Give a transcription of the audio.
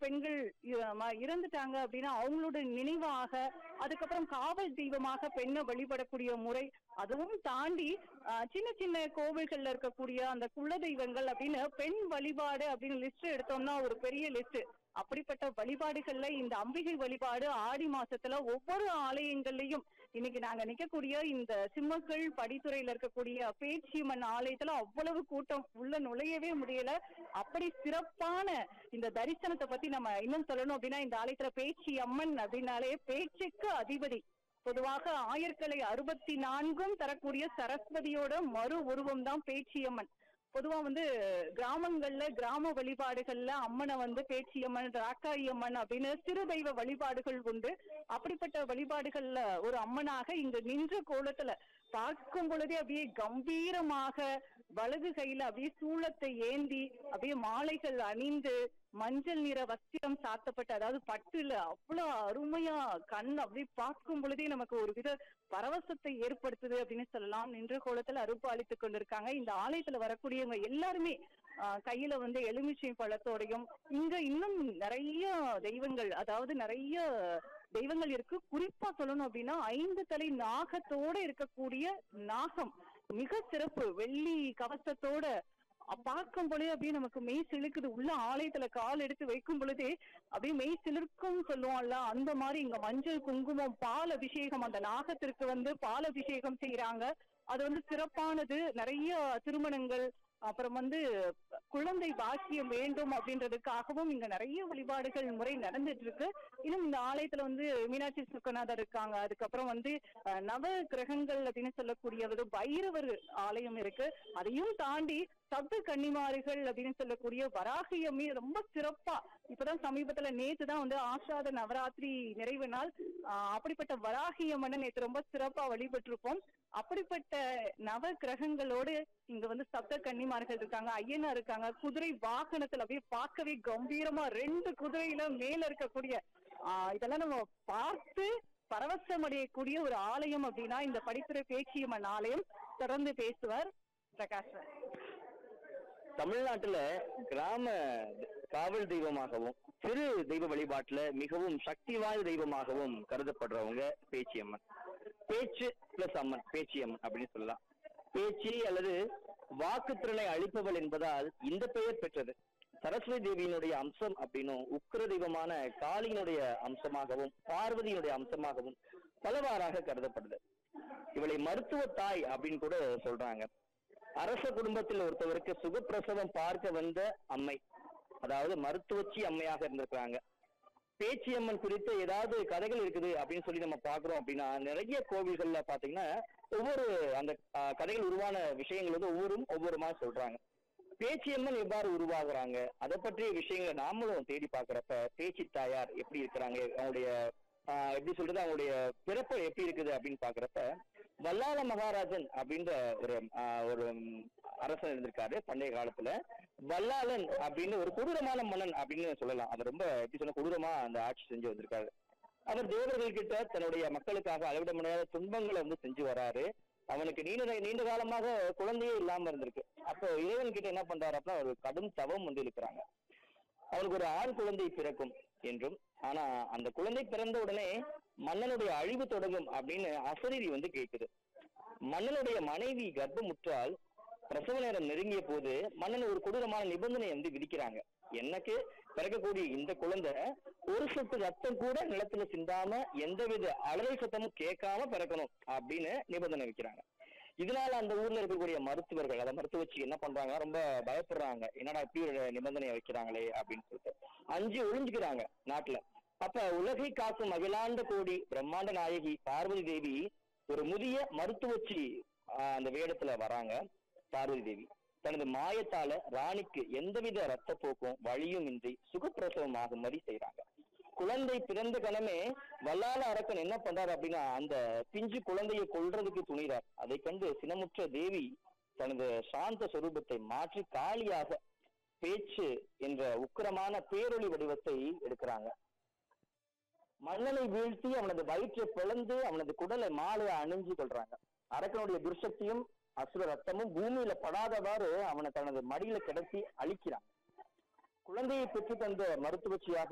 பெண்கள் இ- ம- இறந்துட்டாங்க அப்படின்னா அவங்களோட நினைவாக அதுக்கப்புறம் காவல் தெய்வமாக பெண்ணை வழிபடக்கூடிய முறை அதுவும் தாண்டி ஆஹ், சின்ன சின்ன கோவில்கள்ல இருக்கக்கூடிய அந்த குல தெய்வங்கள் அப்படின்னு பெண் வழிபாடு அப்படின்னு லிஸ்ட் எடுத்தோம்னா ஒரு பெரிய லிஸ்ட் அப்படிப்பட்ட வழிபாடுகள்ல இந்த அம்பிகை வழிபாடு ஆடி மாசத்துல ஒவ்வொரு ஆலயங்கள்லயும் இன்னைக்கு நாங்க நிக்கக்கூடிய இந்த சிம்மக்கல் படித்துறையில இருக்கக்கூடிய பேச்சியம்மன் ஆலயத்துல அவ்வளவு கூட்டம் உள்ள நுழையவே முடியல அப்படி சிறப்பான இந்த தரிசனத்தை பத்தி நம்ம இன்னும் சொல்லணும் அப்படின்னா இந்த ஆலயத்துல பேச்சி அம்மன் அப்படின்னாலே பேச்சுக்கு அதிபதி பொதுவாக ஆயர்கலை அறுபத்தி நான்கும் தரக்கூடிய சரஸ்வதியோட மறு உருவம் தான் பேச்சியம்மன் பொதுவா வந்து கிராமங்கள்ல கிராம வழிபாடுகள்ல அம்மனை வந்து பேச்சியம்மன் ராக்காயி அம்மன் அப்படின்னு சிறு தெய்வ வழிபாடுகள் உண்டு அப்படிப்பட்ட வழிபாடுகள்ல ஒரு அம்மனாக இங்க நின்ற கோலத்துல பார்க்கும் பொழுதே அப்படியே கம்பீரமாக வலது கையில அப்படியே சூளத்தை ஏந்தி அப்படியே மாலைகள் அணிந்து மஞ்சள் நிற வஸ்திரம் சாத்தப்பட்ட அதாவது பட்டுல அவ்வளவு அருமையா கண் அப்படியே பார்க்கும் பொழுதே நமக்கு ஒரு வித பரவசத்தை ஏற்படுத்துது அப்படின்னு சொல்லலாம் நின்ற கோலத்துல அருப்பு அளித்துக் கொண்டிருக்காங்க இந்த ஆலயத்துல வரக்கூடியவங்க எல்லாருமே ஆஹ், கையில வந்து எலுமிச்சை பழத்தோடையும் இங்க இன்னும் நிறைய தெய்வங்கள் அதாவது நிறைய தெய்வங்கள் இருக்கு குறிப்பா சொல்லணும் அப்படின்னா ஐந்து தலை நாகத்தோட இருக்கக்கூடிய நாகம் மிக சிறப்பு வெள்ளி கவசத்தோட அ- பார்க்கும் பொழுது அப்படியே நமக்கு மெய் சிலுக்குது உள்ள ஆலயத்துல கால் எடுத்து வைக்கும் பொழுதே அப்படியே மெய் சிலிர்க்கும் சொல்லுவோம்ல அந்த மாதிரி இங்க மஞ்சள் குங்குமம் பால் அபிஷேகம் அந்த நாகத்திற்கு வந்து பால் அபிஷேகம் செய்யறாங்க அது வந்து சிறப்பானது நிறைய திருமணங்கள் அப்புறம் வந்து குழந்தை பாக்கியம் வேண்டும் அப்படின்றதுக்காகவும் இங்க நிறைய வழிபாடுகள் முறை நடந்துட்டு இருக்கு இன்னும் இந்த ஆலயத்துல வந்து மீனாட்சி சுக்கநாதர் இருக்காங்க அதுக்கப்புறம் வந்து அஹ், நவ கிரகங்கள் அப்படின்னு சொல்லக்கூடியது பைரவர் ஆலயம் இருக்கு அதையும் தாண்டி சப்த கன்னிமார்கள் அப்படின்னு சொல்லக்கூடிய வராகியமே ரொம்ப சிறப்பா இப்பதான் சமீபத்துல நேத்து தான் வந்து ஆஷாத நவராத்திரி நிறைவு நாள் ஆஹ், அப்படிப்பட்ட வராகியம்மனை நேத்து ரொம்ப சிறப்பா வழிபட்டிருப்போம் அப்படிப்பட்ட நவ கிரகங்களோடு இங்க வந்து சப்த கன்னிமார்கள் இருக்காங்க ஐயனா இருக்காங்க குதிரை வாகனத்துல அப்படியே பார்க்கவே கம்பீரமா ரெண்டு குதிரையில மேல இருக்கக்கூடிய ஆஹ் இதெல்லாம் நம்ம பார்த்து பரவசமடையக்கூடிய ஒரு ஆலயம் அப்படின்னா இந்த படித்துறை பேச்சியம்மன் ஆலயம் தொடர்ந்து பேசுவார் பிரகாஷ் ராஜ். தமிழ்நாட்டுல கிராம காவல் தெய்வமாகவும் சிறு தெய்வ வழிபாட்டுல மிகவும் சக்தி வாய்ந்த தெய்வமாகவும் கருதப்படுறவங்க பேச்சியம்மன் பேச்சு பிளஸ் அம்மன் பேச்சியம்மன் அப்படின்னு சொல்லலாம் பேச்சு அல்லது வாக்குத்திறனை அளிப்பவள் என்பதால் இந்த பெயர் பெற்றது சரஸ்வதி தேவியினுடைய அம்சம் அப்படின்னும் உக்கிர தெய்வமான காளியினுடைய அம்சமாகவும் பார்வதியினுடைய அம்சமாகவும் பலவாறாக கருதப்படுது இவளை மருத்துவ தாய் அப்படின்னு கூட சொல்றாங்க அரச குடும்பத்தில் ஒருத்தவருக்கு சுகப்பிரசவம் பார்க்க வந்த அம்மை அதாவது மருத்துவச்சி அம்மையாக இருந்திருக்கிறாங்க பேச்சியம்மன் குறித்து ஏதாவது கதைகள் இருக்குது அப்படின்னு சொல்லி நம்ம பாக்குறோம் அப்படின்னா நிறைய கோவில்கள்ல பாத்தீங்கன்னா ஒவ்வொரு அந்த ஆஹ், கதைகள் உருவான விஷயங்கள் வந்து ஒவ்வொரும் ஒவ்வொரு மாதிரி சொல்றாங்க பேச்சியம்மன் எவ்வாறு உருவாகுறாங்க அதை பற்றிய விஷயங்களை நாமளும் தேடி பார்க்கறப்ப பேச்சு தாயார் எப்படி இருக்கிறாங்க அவங்களுடைய ஆஹ், எப்படி சொல்றது அவங்களுடைய பிறப்பு எப்படி இருக்குது அப்படின்னு பாக்குறப்ப வல்லாள மகாராஜன் அப்படின்ற ஒரு ஆஹ், ஒரு ம், அரசன் இருந்திருக்காரு பண்டைய காலத்துல வல்லாளன் அப்படின்னு ஒரு கொடூரமான மன்னன் அப்படின்னு சொல்லலாம் அவர் ரொம்ப எப்படி சொன்ன கொடூரமா அந்த ஆட்சி செஞ்சு வந்திருக்காரு அவர் தேவர்கள் கிட்ட தன்னுடைய மக்களுக்காக அளவிட முடியாத துன்பங்களை வந்து செஞ்சு வராரு அவனுக்கு நீண்ட நீண்ட காலமாக குழந்தையே இல்லாம இருந்திருக்கு அப்போ இறைவன் கிட்ட என்ன பண்றாரு அப்படின்னா ஒரு கடும் தவம் வந்து இருக்கிறாங்க அவனுக்கு ஒரு ஆண் குழந்தை பிறக்கும் என்றும் ஆனா அந்த குழந்தை பிறந்த உடனே மன்னனுடைய அழிவு தொடங்கும் அப்படின்னு அசரீரி வந்து கேட்குது மன்னனுடைய மனைவி கர்ப்பமுற்றால் பிரசவ நேரம் நெருங்கிய போது மன்னன் ஒரு கொடூரமான நிபந்தனை வந்து விதிக்கிறாங்க எனக்கு பிறக்கக்கூடிய இந்த குழந்தை ஒரு சொட்டு ரத்தம் கூட நிலத்துல சிந்தாம எந்தவித அலறல் சத்தமும் கேட்காம பிறக்கணும் அப்படின்னு நிபந்தனை வைக்கிறாங்க இதனால அந்த ஊர்ல இருக்கக்கூடிய மருத்துவர்கள் அதை மருத்துவச்சி என்ன பண்றாங்க ரொம்ப பயப்படுறாங்க என்னடா இப்படி ஒரு நிபந்தனையை வைக்கிறாங்களே அப்படின்னு சொல்லிட்டு அஞ்சு ஒளிஞ்சுக்கிறாங்க நாட்டுல அப்ப உலகை காக்கும் அகிலாண்ட கோடி பிரம்மாண்ட நாயகி பார்வதி தேவி ஒரு முதிய மருத்துவச்சி ஆஹ், அந்த வேடத்துல வராங்க பார்வதி தேவி தனது மாயத்தால ராணிக்கு எந்தவித ரத்த போக்கும் வழியும் இன்றி சுகப்பிரசவம் ஆகும்படி செய்றாங்க குழந்தை பிறந்த கணமே வல்லால அரக்கன் என்ன பண்றாரு அப்படின்னா அந்த பிஞ்சு குழந்தையை கொல்றதுக்கு துணிறார் அதை கண்டு சினமுற்ற தேவி தனது சாந்த சொரூபத்தை மாற்றி காளியாக பேச்சு என்ற உக்கிரமான பேரொளி வடிவத்தை எடுக்கிறாங்க மன்னனை வீழ்த்தி அவனது வயிற்றை பிளந்து அவனது குடலை மாலையை அணிஞ்சு கொள்றாங்க அரக்கனுடைய துர்சக்தியும் அசுர ரத்தமும் பூமியில படாதவாறு அவனை தனது மடியில கிடத்தி அழிக்கிறாங்க குழந்தையை பெற்று தந்த மருத்துவச்சியாக